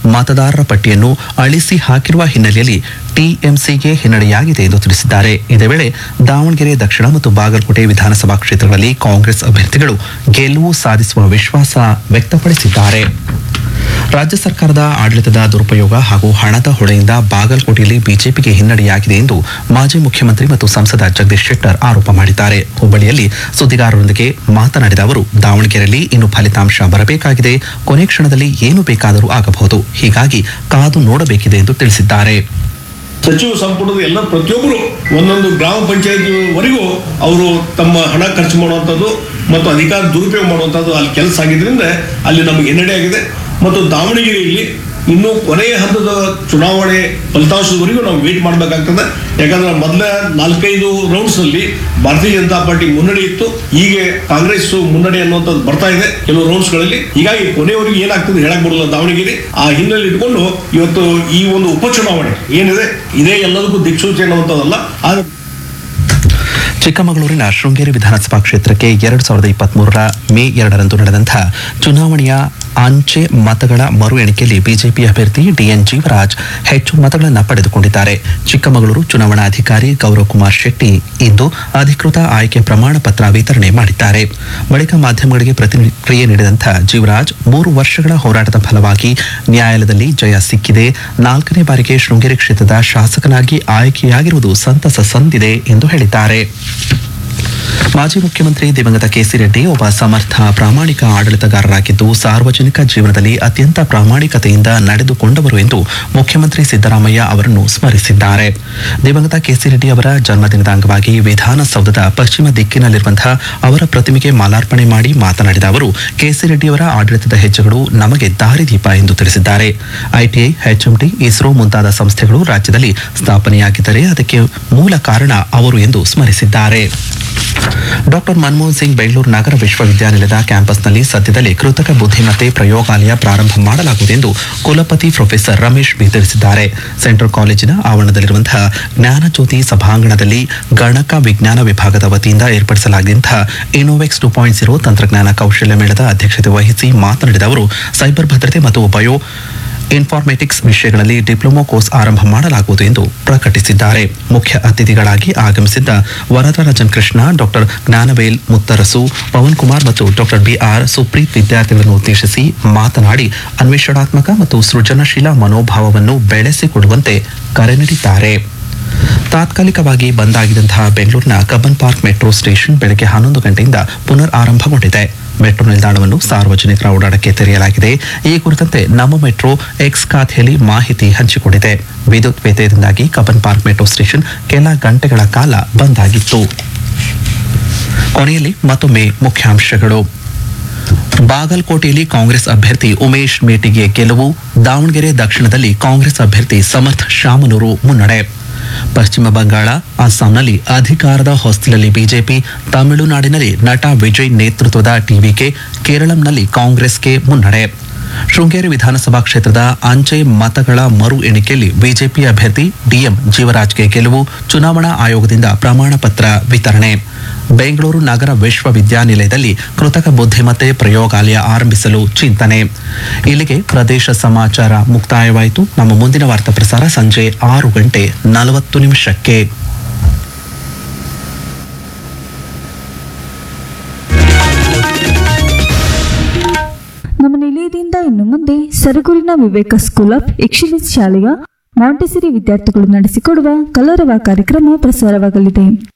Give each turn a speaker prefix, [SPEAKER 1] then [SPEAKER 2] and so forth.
[SPEAKER 1] ಮತದಾರರ ಪಟ್ಟಿಯನ್ನು ಅಳಿಸಿ ಹಾಕಿರುವ ಹಿನ್ನೆಲೆಯಲ್ಲಿ ಟಿಎಂಸಿಗೆ ಹಿನ್ನಡೆಯಾಗಿದೆ ಎಂದು ತಿಳಿಸಿದ್ದಾರೆ ಇದೇ ವೇಳೆ ದಾವಣಗೆರೆ ದಕ್ಷಿಣ ಮತ್ತು ಬಾಗಲಕೋಟೆ ವಿಧಾನಸಭಾ ಕ್ಷೇತ್ರಗಳಲ್ಲಿ ಕಾಂಗ್ರೆಸ್ ಅಭ್ಯರ್ಥಿಗಳು ಗೆಲುವು ಸಾಧಿಸುವ ವಿಶ್ವಾಸ ವ್ಯಕ್ತಪಡಿಸಿದ್ದಾರೆ ರಾಜ್ಯ ಸರ್ಕಾರದ ಆಡಳಿತದ ದುರುಪಯೋಗ ಹಾಗೂ ಹಣದ ಹೊಳೆಯಿಂದ ಬಾಗಲಕೋಟೆಯಲ್ಲಿ ಬಿಜೆಪಿಗೆ ಹಿನ್ನಡೆಯಾಗಿದೆ ಎಂದು ಮಾಜಿ ಮುಖ್ಯಮಂತ್ರಿ ಮತ್ತು ಸಂಸದ ಜಗದೀಶ್ ಶೆಟ್ಟರ್ ಆರೋಪ ಮಾಡಿದ್ದಾರೆ ಹುಬ್ಬಳ್ಳಿಯಲ್ಲಿ ಸುದ್ದಿಗಾರರೊಂದಿಗೆ ಮಾತನಾಡಿದ ಅವರು ದಾವಣಗೆರೆಯಲ್ಲಿ ಇನ್ನು ಫಲಿತಾಂಶ ಬರಬೇಕಾಗಿದೆ ಕೊನೆ ಕ್ಷಣದಲ್ಲಿ ಏನು ಬೇಕಾದರೂ ಆಗಬಹುದು ಹೀಗಾಗಿ ಕಾದು ನೋಡಬೇಕಿದೆ ಎಂದು ತಿಳಿಸಿದ್ದಾರೆ
[SPEAKER 2] ಸಚಿವ ಸಂಪುಟದ ಎಲ್ಲ ಪ್ರತಿಯೊಬ್ಬರು ಒಂದೊಂದು ಗ್ರಾಮ ಪಂಚಾಯತ್ ವರೆಗೂ ಅವರು ತಮ್ಮ ಹಣ ಖರ್ಚು ಮಾಡುವಂಥದ್ದು ಮತ್ತು ಅಧಿಕಾರ ದುರುಪಯೋಗ ಮಾಡುವಂಥದ್ದು ಅಲ್ಲಿ ಕೆಲಸ ಆಗಿದ್ರಿಂದ ಅಲ್ಲಿ ನಮಗೆ ಹಿನ್ನಡೆ ಆಗಿದೆ ಮತ್ತು ದಾವಣಗೆರೆಯಲ್ಲಿ ಇನ್ನೂ ಕೊನೆಯ ಹಂತದ ಚುನಾವಣೆ ಫಲಿತಾಂಶದವರೆಗೂ ನಾವು ವೇಟ್ ಮಾಡಬೇಕಾಗ್ತದೆ ಯಾಕಂದ್ರೆ ಮೊದಲ ನಾಲ್ಕೈದು ರೌಂಡ್ಸ್ ನಲ್ಲಿ ಭಾರತೀಯ ಜನತಾ ಪಾರ್ಟಿ ಮುನ್ನಡೆ ಇತ್ತು ಹೀಗೆ ಕಾಂಗ್ರೆಸ್ ಮುನ್ನಡೆ ಅನ್ನುವಂಥದ್ದು ಬರ್ತಾ ಇದೆ ಕೆಲವು ರೌಂಡ್ಸ್ ಗಳಲ್ಲಿ ಹೀಗಾಗಿ ಕೊನೆಯವರೆಗೂ ಏನಾಗ್ತದೆ ಹೇಳಕ್ ಬರಲ್ಲ ದಾವಣಗೆರೆ ಆ ಹಿನ್ನೆಲೆ ಇಟ್ಕೊಂಡು ಇವತ್ತು ಈ ಒಂದು ಉಪಚುನಾವಣೆ ಏನಿದೆ ಇದೇ ಎಲ್ಲದಕ್ಕೂ ದಿಕ್ಸೂಚಿ ಅನ್ನುವಂಥದ್ದಲ್ಲ ಆದ್ರೆ
[SPEAKER 1] ಚಿಕ್ಕಮಗಳೂರಿನ ಶೃಂಗೇರಿ ವಿಧಾನಸಭಾ ಕ್ಷೇತ್ರಕ್ಕೆ ಎರಡು ಸಾವಿರದ ಇಪ್ಪತ್ಮೂರರ ಮೇ ಎರಡರಂದು ನಡೆದಂತಹ ಚುನಾವಣೆಯ ಅಂಚೆ ಮತಗಳ ಮರು ಎಣಿಕೆಯಲ್ಲಿ ಬಿಜೆಪಿ ಅಭ್ಯರ್ಥಿ ಡಿಎನ್ ಜೀವರಾಜ್ ಹೆಚ್ಚು ಮತಗಳನ್ನು ಪಡೆದುಕೊಂಡಿದ್ದಾರೆ ಚಿಕ್ಕಮಗಳೂರು ಚುನಾವಣಾಧಿಕಾರಿ ಗೌರವ್ ಕುಮಾರ್ ಶೆಟ್ಟಿ ಇಂದು ಅಧಿಕೃತ ಆಯ್ಕೆ ಪ್ರಮಾಣ ಪತ್ರ ವಿತರಣೆ ಮಾಡಿದ್ದಾರೆ ಬಳಿಕ ಮಾಧ್ಯಮಗಳಿಗೆ ಪ್ರತಿಕ್ರಿಯೆ ನೀಡಿದಂಥ ಜೀವರಾಜ್ ಮೂರು ವರ್ಷಗಳ ಹೋರಾಟದ ಫಲವಾಗಿ ನ್ಯಾಯಾಲಯದಲ್ಲಿ ಜಯ ಸಿಕ್ಕಿದೆ ನಾಲ್ಕನೇ ಬಾರಿಗೆ ಶೃಂಗೇರಿ ಕ್ಷೇತ್ರದ ಶಾಸಕನಾಗಿ ಆಯ್ಕೆಯಾಗಿರುವುದು ಸಂತಸ ಸಂದಿದೆ ಎಂದು ಹೇಳಿದ್ದಾರೆ ಮಾಜಿ ಮುಖ್ಯಮಂತ್ರಿ ದಿವಂಗತ ಕೆಸಿ ರೆಡ್ಡಿ ಒಬ್ಬ ಸಮರ್ಥ ಪ್ರಾಮಾಣಿಕ ಆಡಳಿತಗಾರರಾಗಿದ್ದು ಸಾರ್ವಜನಿಕ ಜೀವನದಲ್ಲಿ ಅತ್ಯಂತ ಪ್ರಾಮಾಣಿಕತೆಯಿಂದ ನಡೆದುಕೊಂಡವರು ಎಂದು ಮುಖ್ಯಮಂತ್ರಿ ಸಿದ್ದರಾಮಯ್ಯ ಅವರನ್ನು ಸ್ಮರಿಸಿದ್ದಾರೆ ದಿವಂಗತ ಕೆಸಿ ರೆಡ್ಡಿ ಅವರ ಜನ್ಮದಿನದ ಅಂಗವಾಗಿ ವಿಧಾನಸೌಧದ ಪಶ್ಚಿಮ ದಿಕ್ಕಿನಲ್ಲಿರುವಂತಹ ಅವರ ಪ್ರತಿಮೆಗೆ ಮಾಲಾರ್ಪಣೆ ಮಾಡಿ ಮಾತನಾಡಿದ ಅವರು ಕೆಸಿ ರೆಡ್ಡಿ ಅವರ ಆಡಳಿತದ ಹೆಜ್ಜೆಗಳು ನಮಗೆ ದಾರಿದೀಪ ಎಂದು ತಿಳಿಸಿದ್ದಾರೆ ಐಟಿಐ ಎಚ್ಎಂಟಿ ಇಸ್ರೋ ಮುಂತಾದ ಸಂಸ್ಥೆಗಳು ರಾಜ್ಯದಲ್ಲಿ ಸ್ಥಾಪನೆಯಾಗಿದ್ದರೆ ಅದಕ್ಕೆ ಮೂಲ ಕಾರಣ ಅವರು ಎಂದು ಸ್ಮರಿಸಿದ್ದಾರೆ ಡಾಕ್ಟರ್ ಮನಮೋಹನ್ ಸಿಂಗ್ ಬೆಂಗಳೂರು ನಗರ ವಿಶ್ವವಿದ್ಯಾನಿಲಯದ ಕ್ಯಾಂಪಸ್ನಲ್ಲಿ ಸದ್ಯದಲ್ಲೇ ಕೃತಕ ಬುದ್ಧಿಮತ್ತೆ ಪ್ರಯೋಗಾಲಯ ಪ್ರಾರಂಭ ಮಾಡಲಾಗುವುದು ಎಂದು ಕುಲಪತಿ ಪ್ರೊಫೆಸರ್ ರಮೇಶ್ ಬಿ ತಿಳಿಸಿದ್ದಾರೆ ಸೆಂಟ್ರಲ್ ಕಾಲೇಜಿನ ಆವರಣದಲ್ಲಿರುವಂತಹ ಜ್ಞಾನಜ್ಯೋತಿ ಸಭಾಂಗಣದಲ್ಲಿ ಗಣಕ ವಿಜ್ಞಾನ ವಿಭಾಗದ ವತಿಯಿಂದ ಏರ್ಪಡಿಸಲಾಗಿದ್ದಂತಹ ಇನೋವೆಕ್ಸ್ ಟು ಪಾಯಿಂಟ್ ಜೀರೋ ತಂತ್ರಜ್ಞಾನ ಕೌಶಲ್ಯ ಮೇಳದ ಅಧ್ಯಕ್ಷತೆ ವಹಿಸಿ ಮಾತನಾಡಿದ ಅವರು ಸೈಬರ್ ಭದ್ರತೆ ಮತ್ತು ಬಯೋ ಇನ್ಫಾರ್ಮೆಟಿಕ್ಸ್ ವಿಷಯಗಳಲ್ಲಿ ಡಿಪ್ಲೊಮಾ ಕೋರ್ಸ್ ಆರಂಭ ಮಾಡಲಾಗುವುದು ಎಂದು ಪ್ರಕಟಿಸಿದ್ದಾರೆ ಮುಖ್ಯ ಅತಿಥಿಗಳಾಗಿ ಆಗಮಿಸಿದ್ದ ವರದರಾಜನ್ ಕೃಷ್ಣ ಡಾಕ್ಟರ್ ಜ್ಞಾನವೇಲ್ ಮುತ್ತರಸು ಪವನ್ ಕುಮಾರ್ ಮತ್ತು ಡಾಕ್ಟರ್ ಬಿಆರ್ ಸುಪ್ರೀತ್ ವಿದ್ಯಾರ್ಥಿಗಳನ್ನು ಉದ್ದೇಶಿಸಿ ಮಾತನಾಡಿ ಅನ್ವೇಷಣಾತ್ಮಕ ಮತ್ತು ಸೃಜನಶೀಲ ಮನೋಭಾವವನ್ನು ಬೆಳೆಸಿಕೊಡುವಂತೆ ಕರೆ ನೀಡಿದ್ದಾರೆ ತಾತ್ಕಾಲಿಕವಾಗಿ ಬಂದ್ ಆಗಿದ್ದಂತಹ ಬೆಂಗಳೂರಿನ ಕಬ್ಬನ್ ಪಾರ್ಕ್ ಮೆಟ್ರೋ ಸ್ಟೇಷನ್ ಬೆಳಗ್ಗೆ ಹನ್ನೊಂದು ಗಂಟೆಯಿಂದ ಪುನರ್ ಆರಂಭಗೊಂಡಿದೆ ಮೆಟ್ರೋ ನಿಲ್ದಾಣವನ್ನು ಸಾರ್ವಜನಿಕರ ಓಡಾಟಕ್ಕೆ ತೆರೆಯಲಾಗಿದೆ ಈ ಕುರಿತಂತೆ ನಮ್ಮ ಮೆಟ್ರೋ ಎಕ್ಸ್ ಖಾತೆಯಲ್ಲಿ ಮಾಹಿತಿ ಹಂಚಿಕೊಂಡಿದೆ ವಿದ್ಯುತ್ ವ್ಯತ್ಯಯದಿಂದಾಗಿ ಕಬ್ಬನ್ ಪಾರ್ಕ್ ಮೆಟ್ರೋ ಸ್ಟೇಷನ್ ಕೆಲ ಗಂಟೆಗಳ ಕಾಲ ಬಂದ್ ಆಗಿತ್ತು ಕೊನೆಯಲ್ಲಿ ಮತ್ತೊಮ್ಮೆ ಮುಖ್ಯಾಂಶಗಳು ಬಾಗಲಕೋಟೆಯಲ್ಲಿ ಕಾಂಗ್ರೆಸ್ ಅಭ್ಯರ್ಥಿ ಉಮೇಶ್ ಮೇಟಿಗೆ ಗೆಲುವು ದಾವಣಗೆರೆ ದಕ್ಷಿಣದಲ್ಲಿ ಕಾಂಗ್ರೆಸ್ ಅಭ್ಯರ್ಥಿ ಸಮರ್ಥ್ ಶಾಮನೂರು ಮುನ್ನಡೆ ಪಶ್ಚಿಮ ಬಂಗಾಳ ಅಸ್ಸಾಂನಲ್ಲಿ ಅಧಿಕಾರದ ಹೊಸ್ತಿಲಲ್ಲಿ ಬಿಜೆಪಿ ತಮಿಳುನಾಡಿನಲ್ಲಿ ನಟ ವಿಜಯ್ ನೇತೃತ್ವದ ಟಿವಿಕೆ ಕೇರಳಂನಲ್ಲಿ ಕಾಂಗ್ರೆಸ್ಗೆ ಮುನ್ನಡೆ ಶೃಂಗೇರಿ ವಿಧಾನಸಭಾ ಕ್ಷೇತ್ರದ ಅಂಚೆ ಮತಗಳ ಮರು ಎಣಿಕೆಯಲ್ಲಿ ಬಿಜೆಪಿ ಅಭ್ಯರ್ಥಿ ಡಿಎಂ ಜೀವರಾಜ್ಗೆ ಗೆಲುವು ಚುನಾವಣಾ ಆಯೋಗದಿಂದ ಪ್ರಮಾಣ ಪತ್ರ ವಿತರಣೆ ಬೆಂಗಳೂರು ನಗರ ವಿಶ್ವವಿದ್ಯಾನಿಲಯದಲ್ಲಿ ಕೃತಕ ಬುದ್ಧಿಮತ್ತೆ ಪ್ರಯೋಗಾಲಯ ಆರಂಭಿಸಲು ಚಿಂತನೆ ಇಲ್ಲಿಗೆ ಪ್ರದೇಶ ಸಮಾಚಾರ ಮುಕ್ತಾಯವಾಯಿತು ನಮ್ಮ ಮುಂದಿನ ವಾರ್ತಾ ಪ್ರಸಾರ ಸಂಜೆ ಆರು ಗಂಟೆ ನಲವತ್ತು ನಿಮಿಷಕ್ಕೆ
[SPEAKER 3] ನಮ್ಮ ನಿಲಯದಿಂದ ಇನ್ನು ಮುಂದೆ ಸರಗೂರಿನ ವಿವೇಕ ಸ್ಕೂಲ್ ಆಫ್ ಎಕ್ಸಲೆನ್ಸ್ ಶಾಲೆಯ ಮಾಂಟೆಸರಿ ವಿದ್ಯಾರ್ಥಿಗಳು ನಡೆಸಿಕೊಡುವ ಕಲರವ ಕಾರ್ಯಕ್ರಮ ಪ್ರಸಾರವಾಗಲಿದೆ